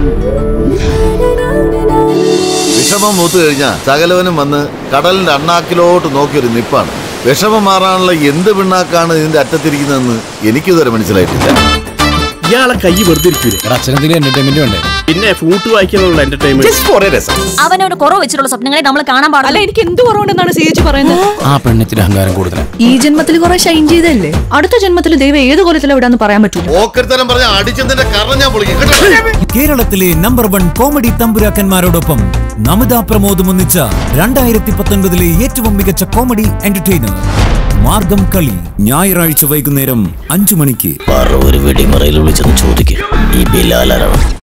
വിഷമം മൂത്ത് കഴിഞ്ഞാൽ സകലവനും വന്ന് കടലിന്റെ അണ്ണാക്കിലോട്ട് നോക്കിയൊരു നിപ്പാണ് വിഷമം മാറാനുള്ള എന്ത് പിണ്ണാക്കാണ് ഇതിന്റെ അറ്റത്തിരിക്കുന്നതെന്ന് എനിക്കിതുവരെ മനസ്സിലായിട്ടില്ല ഇയാളെ കൈ വെറുതെ ഇരിക്കൂലേ അച്ഛനെന്തെങ്കിലും എന്റർടൈൻമെന്റ് വേണ്ടേ പിന്നെ ഫ്ലൂട്ട് വായിക്കാനുള്ള എന്റർടൈൻമെന്റ് അവനവന് കുറവ് വെച്ചിട്ടുള്ള സ്വപ്നങ്ങളെ നമ്മൾ കാണാൻ അല്ല പാടില്ല എനിക്ക് എന്ത് കുറവുണ്ടെന്നാണ് സി എച്ച് പറയുന്നത് ആ പെണ്ണത്തിന് അഹങ്കാരം കൂടുതലാണ് ഈ ജന്മത്തിൽ കുറെ ഷൈൻ ചെയ്തല്ലേ അടുത്ത ജന്മത്തിൽ ദൈവം ഏത് കൊലത്തിലും വിടാന്ന് പറയാൻ പറ്റൂല ഓക്കരുത്തരം പറഞ്ഞ അടിച്ചതിന്റെ കറ ഞാൻ പൊളിക്കും കേട്ടോ? കേരളത്തിലെ നമ്പർ വൺ കോമഡി തമ്പുരാക്കന്മാരോടൊപ്പം നമിത പ്രമോദ് ഒന്നിച്ച രണ്ടായിരത്തി പത്തൊൻപതിലെ ഏറ്റവും മികച്ച കോമഡി എന്റർടൈനർ മാർഗം കളി ഞായറാഴ്ച വൈകുന്നേരം അഞ്ചു മണിക്ക് പറ ഒരു വെടിമറയിൽ വിളിച്ചെന്ന് ചോദിക്കും ഈ ബിലാലാരാണ്